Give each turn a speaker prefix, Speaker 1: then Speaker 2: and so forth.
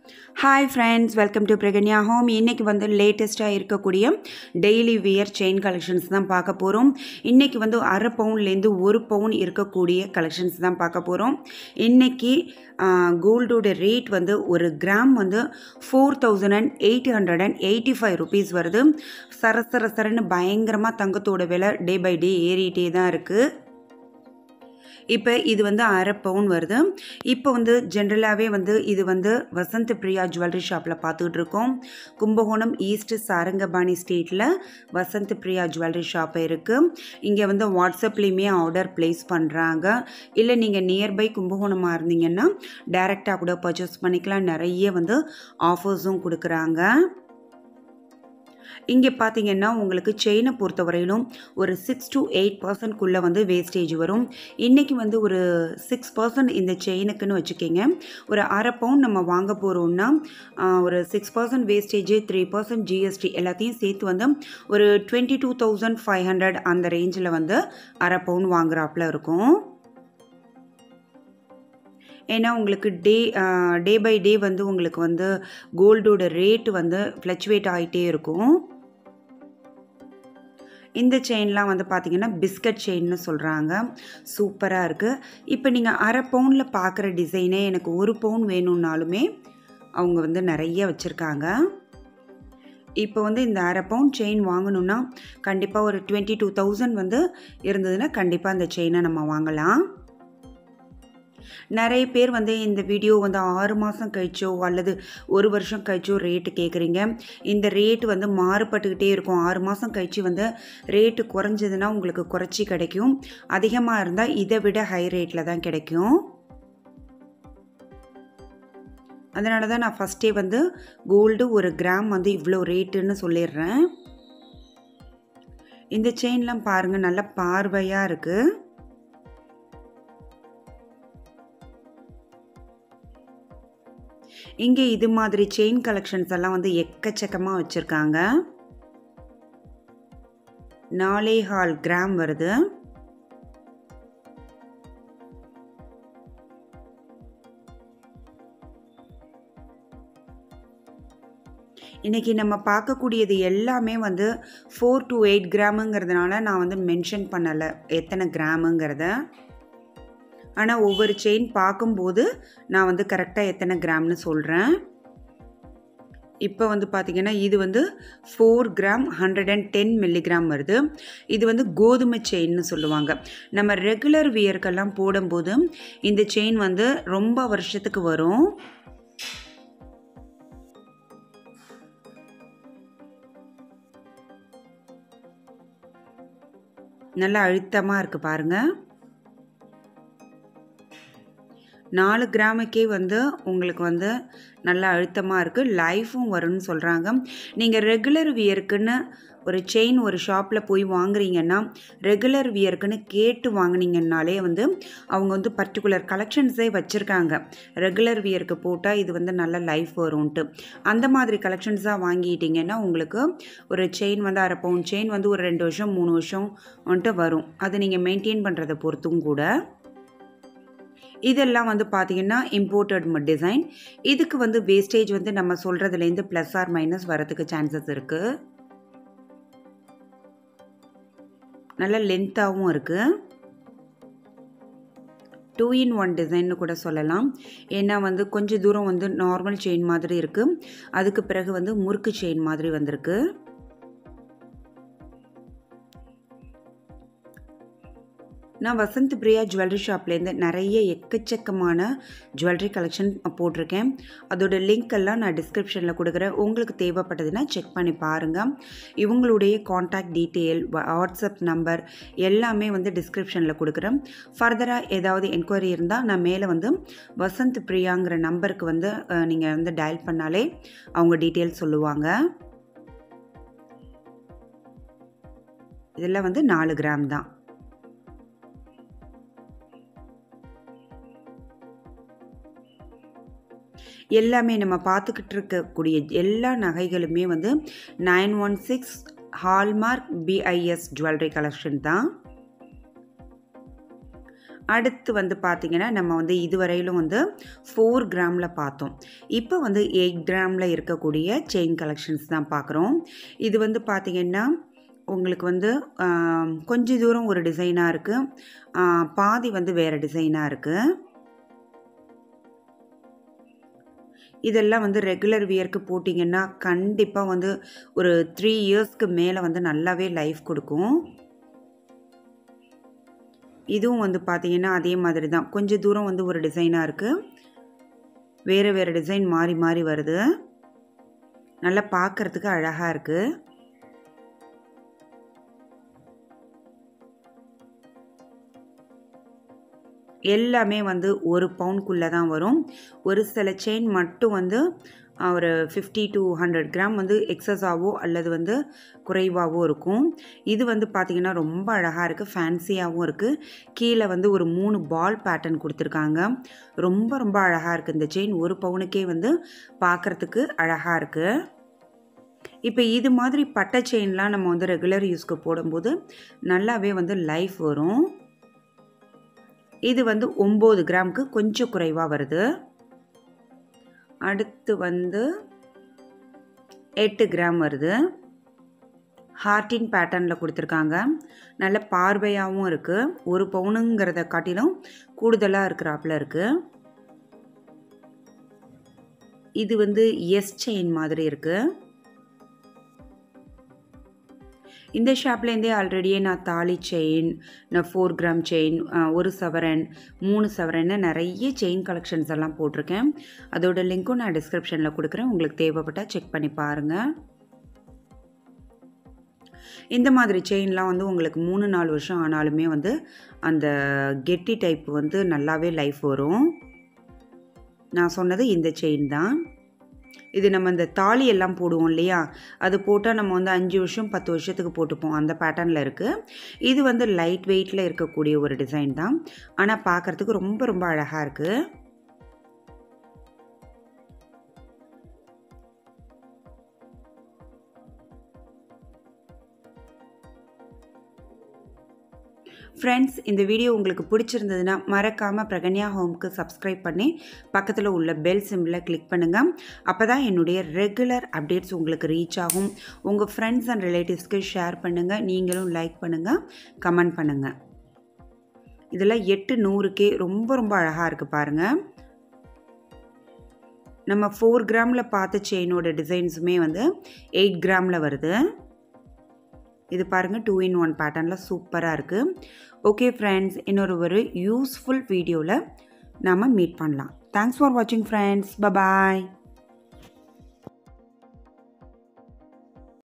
Speaker 1: hi friends welcome to Pragnya home இன்றைக்கி வந்து லேட்டஸ்ட்டாக இருக்கக்கூடிய டெய்லி வியர் செயின் கலெக்ஷன்ஸ் தான் பார்க்க போகிறோம் இன்றைக்கி வந்து அரை பவுன்லேருந்து ஒரு பவுன் இருக்கக்கூடிய கலெக்ஷன்ஸ் தான் பார்க்க போகிறோம் இன்றைக்கி கோல்டோட ரேட் வந்து ஒரு கிராம் வந்து four thousand and eight hundred and eighty five rupees வருது சர சர சரன்னு பயங்கரமாக தங்கத்தோட விலை டே பை டே ஏறிட்டே தான் இருக்குது இப்போ இது வந்து அரை பவுன் வருது இப்போ வந்து ஜென்ரலாகவே வந்து இது வந்து வசந்த் பிரியா ஜுவல்லரி ஷாப்பில் பார்த்துக்கிட்டு இருக்கோம் கும்பகோணம் ஈஸ்ட் சாரங்கபாணி ஸ்ட்ரீட்டில் வசந்த் பிரியா ஜுவல்லரி ஷாப் இருக்குது இங்கே வந்து வாட்ஸ்அப்லேயுமே ஆர்டர் ப்ளேஸ் பண்ணுறாங்க இல்லை நீங்கள் நியர்பை கும்பகோணமாக இருந்தீங்கன்னா டைரெக்டாக கூட பர்ச்சேஸ் பண்ணிக்கலாம் நிறைய வந்து ஆஃபர்ஸும் கொடுக்குறாங்க இங்கே பார்த்தீங்கன்னா உங்களுக்கு செயினை பொறுத்தவரையிலும் ஒரு சிக்ஸ் டு எயிட் பர்சன்ட்குள்ளே வந்து வேஸ்டேஜ் வரும் இன்றைக்கி வந்து ஒரு சிக்ஸ் பர்சன்ட் இந்த செயினுக்குன்னு வச்சுக்கிங்க ஒரு அரை பவுன் நம்ம வாங்க போகிறோம்னா ஒரு six percent wastage three percent GST எல்லாத்தையும் சேர்த்து வந்து ஒரு twenty two thousand five hundred அந்த ரேஞ்சில் வந்து அரை பவுன் வாங்குறாப்புல இருக்கும் ஏன்னா உங்களுக்கு டே டே பை டே வந்து உங்களுக்கு வந்து கோல்டோட ரேட் வந்து ஃப்ளக்சுவேட் ஆகிட்டே இருக்கும் இந்த செயின்லாம் வந்து பார்த்திங்கன்னா பிஸ்கட் செயின்னு சொல்கிறாங்க சூப்பராக இருக்குது இப்போ நீங்கள் அரை பவுனில் பார்க்குற டிசைனே எனக்கு ஒரு பவுன் வேணும்னாலுமே அவங்க வந்து நிறைய வச்சுருக்காங்க இப்போ வந்து இந்த அரை பவுன் செயின் வாங்கணுன்னா கண்டிப்பாக ஒரு டுவெண்ட்டி டூ தௌசண்ட் வந்து இருந்ததுன்னா கண்டிப்பாக அந்த செயினை நம்ம வாங்கலாம் நிறைய பேர் வந்து இந்த வீடியோ வந்து ஆறு மாதம் கழிச்சோ அல்லது ஒரு வருஷம் கழிச்சோ ரேட்டு கேட்குறீங்க இந்த ரேட்டு வந்து மாறுபட்டுக்கிட்டே இருக்கும் ஆறு மாதம் கழிச்சு வந்து ரேட்டு குறைஞ்சதுன்னா உங்களுக்கு குறைச்சி கிடைக்கும் அதிகமாக இருந்தால் இதை விட ஹை ரேட்டில் தான் கிடைக்கும் அதனால தான் நான் ஃபஸ்ட்டே வந்து கோல்டு ஒரு கிராம் வந்து இவ்வளோ ரேட்டுன்னு சொல்லிடுறேன் இந்த செயின்லாம் பாருங்கள் நல்லா பார்வையாக இருக்குது இங்கே இது மாதிரி செயின் கலெக்ஷன்ஸ் எல்லாம் வந்து எக்கச்சக்கமாக வச்சுருக்காங்க நாலே ஹால் கிராம் வருது இன்றைக்கி நம்ம பார்க்கக்கூடியது எல்லாமே வந்து ஃபோர் டு எயிட் கிராமுங்கிறதுனால நான் வந்து மென்ஷன் பண்ணலை எத்தனை கிராமுங்கிறத ஆனால் ஒவ்வொரு செயின் பார்க்கும்போது நான் வந்து கரெக்டாக எத்தனை கிராம்னு சொல்கிறேன் இப்போ வந்து பார்த்திங்கன்னா இது வந்து four gram hundred and ten milligram வருது இது வந்து கோதுமை செயின்னு சொல்லுவாங்க நம்ம ரெகுலர் வியர்க்கெல்லாம் போடும்போது இந்த செயின் வந்து ரொம்ப வருஷத்துக்கு வரும் நல்லா அழுத்தமாக இருக்குது பாருங்கள் நாலு கிராமுக்கே வந்து உங்களுக்கு வந்து நல்லா அழுத்தமாக இருக்குது லைஃபும் வரும்னு சொல்கிறாங்க நீங்கள் ரெகுலர் வியர்க்குன்னு ஒரு செயின் ஒரு ஷாப்பில் போய் வாங்குறீங்கன்னா ரெகுலர் வியர்க்குன்னு கேட்டு வாங்கினீங்கன்னாலே வந்து அவங்க வந்து பர்டிகுலர் கலெக்ஷன்ஸே வச்சுருக்காங்க ரெகுலர் வியர்க்கு போட்டால் இது வந்து நல்ல லைஃப் வரும்ன்ட்டு அந்த மாதிரி கலெக்ஷன்ஸாக வாங்கிட்டீங்கன்னா உங்களுக்கு ஒரு செயின் வந்து அரை பவுன் செயின் வந்து ஒரு ரெண்டு வருஷம் மூணு வருஷம் வந்துட்டு வரும் அது நீங்கள் மெயின்டைன் பண்ணுறதை பொறுத்தும் கூட இதெல்லாம் வந்து பார்த்திங்கன்னா இம்போர்ட்டட் டிசைன் இதுக்கு வந்து வேஸ்டேஜ் வந்து நம்ம சொல்கிறதுலேருந்து ப்ளஸ் ஆர் மைனஸ் வரதுக்கு சான்சஸ் இருக்குது நல்ல லென்த்தாகவும் இருக்குது டூ இன் ஒன் டிசைன்னு கூட சொல்லலாம் ஏன்னா வந்து கொஞ்சம் தூரம் வந்து நார்மல் செயின் மாதிரி இருக்குது அதுக்கு பிறகு வந்து முறுக்கு செயின் மாதிரி வந்திருக்கு நான் வசந்த் பிரியா ஜுவல்லரி ஷாப்லேருந்து நிறைய எக்கச்சக்கமான ஜுவல்லரி கலெக்ஷன் போட்டிருக்கேன் அதோட லிங்க் எல்லாம் நான் டிஸ்கிரிப்ஷனில் கொடுக்குறேன் உங்களுக்கு தேவைப்பட்டதுன்னா செக் பண்ணி பாருங்கள் இவங்களுடைய காண்டாக்ட் டீட்டெயில் வாட்ஸ்அப் நம்பர் எல்லாமே வந்து டிஸ்கிரிப்ஷனில் கொடுக்குறேன் ஃபர்தராக ஏதாவது என்கொயரி இருந்தால் நான் மேலே வந்து வசந்த் பிரியாங்கிற நம்பருக்கு வந்து நீங்கள் வந்து டயல் பண்ணாலே அவங்க டீட்டெயில் சொல்லுவாங்க இதெல்லாம் வந்து நாலு கிராம் தான் எல்லாமே நம்ம பார்த்துக்கிட்டு இருக்கக்கூடிய எல்லா நகைகளுமே வந்து nine one six hallmark BIS jewellery collection தான் அடுத்து வந்து பார்த்திங்கன்னா நம்ம வந்து இதுவரையிலும் வந்து ஃபோர் கிராமில் பார்த்தோம் இப்போ வந்து எயிட் கிராமில் இருக்கக்கூடிய செயின் கலெக்ஷன்ஸ் தான் பார்க்குறோம் இது வந்து பார்த்திங்கன்னா உங்களுக்கு வந்து கொஞ்சம் தூரம் ஒரு டிசைனாக இருக்குது பாதி வந்து வேறு டிசைனாக இருக்குது இதெல்லாம் வந்து ரெகுலர் வியர்க்கு போட்டிங்கன்னா கண்டிப்பாக வந்து ஒரு த்ரீ இயர்ஸ்க்கு மேலே வந்து நல்லாவே லைஃப் கொடுக்கும் இதுவும் வந்து பார்த்தீங்கன்னா அதே மாதிரி தான் கொஞ்சம் தூரம் வந்து ஒரு டிசைனாக இருக்குது வேறு வேறு டிசைன் மாறி மாறி வருது நல்லா பார்க்குறதுக்கு அழகாக இருக்குது எல்லாமே வந்து ஒரு பவுண்ட்குள்ளே தான் வரும் ஒரு சில செயின் மட்டும் வந்து ஒரு ஃபிஃப்டி டு ஹண்ட்ரட் கிராம் வந்து எக்ஸஸாகவோ அல்லது வந்து குறைவாகவோ இருக்கும் இது வந்து பார்த்திங்கன்னா ரொம்ப அழகாக இருக்குது ஃபேன்சியாகவும் இருக்குது கீழே வந்து ஒரு மூணு பால் பேட்டர்ன் கொடுத்துருக்காங்க ரொம்ப ரொம்ப அழகாக இருக்குது இந்த செயின் ஒரு பவுனுக்கே வந்து பார்க்குறதுக்கு அழகாக இருக்குது இப்போ இது மாதிரி பட்டை செயின்லாம் நம்ம வந்து ரெகுலர் யூஸ்க்கு போடும்போது நல்லாவே வந்து லைஃப் வரும் இது வந்து ஒம்பது கிராமுக்கு கொஞ்சம் குறைவாக வருது அடுத்து வந்து எட்டு கிராம் வருது ஹார்டின் பேட்டர்னில் கொடுத்துருக்காங்க நல்ல பார்வையாகவும் இருக்குது ஒரு பவுனுங்கிறத காட்டிலும் கூடுதலாக இருக்கிறாப்புல இருக்குது இது வந்து எஸ் செயின் மாதிரி இருக்குது இந்த ஷாப்லேருந்தே ஆல்ரெடியே நான் தாலி செயின் நான் ஃபோர் கிராம் செயின் ஒரு சவரன் மூணு சவரன்னு நிறைய செயின் கலெக்ஷன்ஸ் எல்லாம் போட்டிருக்கேன் அதோட லிங்க்கும் நான் டிஸ்கிரிப்ஷனில் கொடுக்குறேன் உங்களுக்கு தேவைப்பட்டால் செக் பண்ணி பாருங்கள் இந்த மாதிரி செயின்லாம் வந்து உங்களுக்கு மூணு நாலு வருஷம் ஆனாலுமே வந்து அந்த கெட்டி டைப் வந்து நல்லாவே லைஃப் வரும் நான் சொன்னது இந்த செயின் தான் இது நம்ம இந்த தாலி எல்லாம் போடுவோம் இல்லையா அது போட்டால் நம்ம வந்து அஞ்சு வருஷம் பத்து வருஷத்துக்கு போட்டுப்போம் அந்த பேட்டர்னில் இருக்குது இது வந்து லைட் வெயிட்டில் இருக்கக்கூடிய ஒரு டிசைன் தான் ஆனால் பார்க்குறதுக்கு ரொம்ப ரொம்ப அழகாக இருக்குது ஃப்ரெண்ட்ஸ் இந்த வீடியோ உங்களுக்கு பிடிச்சிருந்ததுன்னா மறக்காமல் பிரகன்யா ஹோம்க்கு சப்ஸ்கிரைப் பண்ணி பக்கத்தில் உள்ள பெல் சிம்பிளை கிளிக் பண்ணுங்கள் அப்போ தான் என்னுடைய ரெகுலர் அப்டேட்ஸ் உங்களுக்கு ரீச் ஆகும் உங்கள் ஃப்ரெண்ட்ஸ் அண்ட் ரிலேட்டிவ்ஸ்க்கு ஷேர் பண்ணுங்கள் நீங்களும் லைக் பண்ணுங்கள் கமெண்ட் பண்ணுங்கள் இதில் எட்டு நூறுக்கே ரொம்ப ரொம்ப அழகாக இருக்குது பாருங்கள் நம்ம ஃபோர் கிராமில் பார்த்த செயினோட டிசைன்ஸுமே வந்து எயிட் கிராமில் வருது இது பாருங்கள் டூ இன் ஒன் பேட்டர்னில் சூப்பராக இருக்குது ஓகே ஃப்ரெண்ட்ஸ் இன்னொரு ஒரு யூஸ்ஃபுல் வீடியோவில் நாம் மீட் பண்ணலாம் தேங்க்ஸ் ஃபார் வாட்சிங் ஃப்ரெண்ட்ஸ் பபாய்